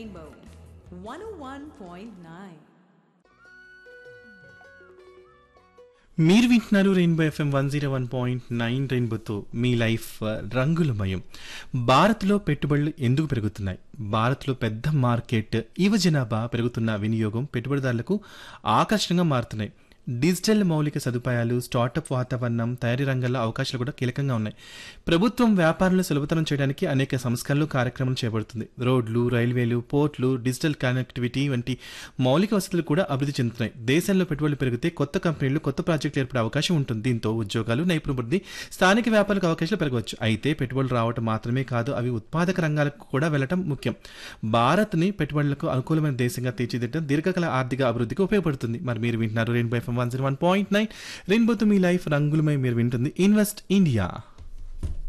Rainbow 101.9. మీరు వింటున్నారు rainbow FM one zero one point nine రెయిన్బోతో మీ లైఫ్ ఆ, రంగులమయం భారత్లో పెట్టుబడులు ఎందుకు పెరుగుతున్నాయి భారత్లో పెద్ద మార్కెట్ యువ జనాభా పెరుగుతున్న వినియోగం పెట్టుబడిదారులకు ఆకర్షణగా మారుతున్నాయి డిజిటల్ మౌలిక సదుపాయాలు స్టార్టప్ వాతావరణం తయారీ రంగాల్లో అవకాశాలు కూడా కీలకంగా ఉన్నాయి ప్రభుత్వం వ్యాపారాలను సులభతరం చేయడానికి అనేక సంస్కరణలు కార్యక్రమం చేపడుతుంది రోడ్లు రైల్వేలు పోర్ట్లు డిజిటల్ కనెక్టివిటీ వంటి మౌలిక వసతులు కూడా అభివృద్ధి చెందుతున్నాయి దేశంలో పెట్టుబడులు పెరిగితే కొత్త కంపెనీలు కొత్త ప్రాజెక్టులు ఏర్పడే అవకాశం ఉంటుంది దీంతో ఉద్యోగాలు నైపుణ్యవృద్ధి స్థానిక వ్యాపారాలకు అవకాశాలు పెరగవచ్చు అయితే పెట్టుబడులు రావడం మాత్రమే కాదు అవి ఉత్పాదక రంగాలకు కూడా వెళ్ళటం ముఖ్యం భారత్ని పెట్టుబడులకు అనుకూలమైన దేశంగా తీర్చిదిద్దడం దీర్ఘకాల ఆర్థిక అభివృద్ధికి ఉపయోగపడుతుంది మరి మీరు వింటున్నారు rainbow FM one zero one point nine రెయిన్బోతో మీ లైఫ్ రంగులమై మీరు వింటుంది ఇన్వెస్ట్ ఇండియా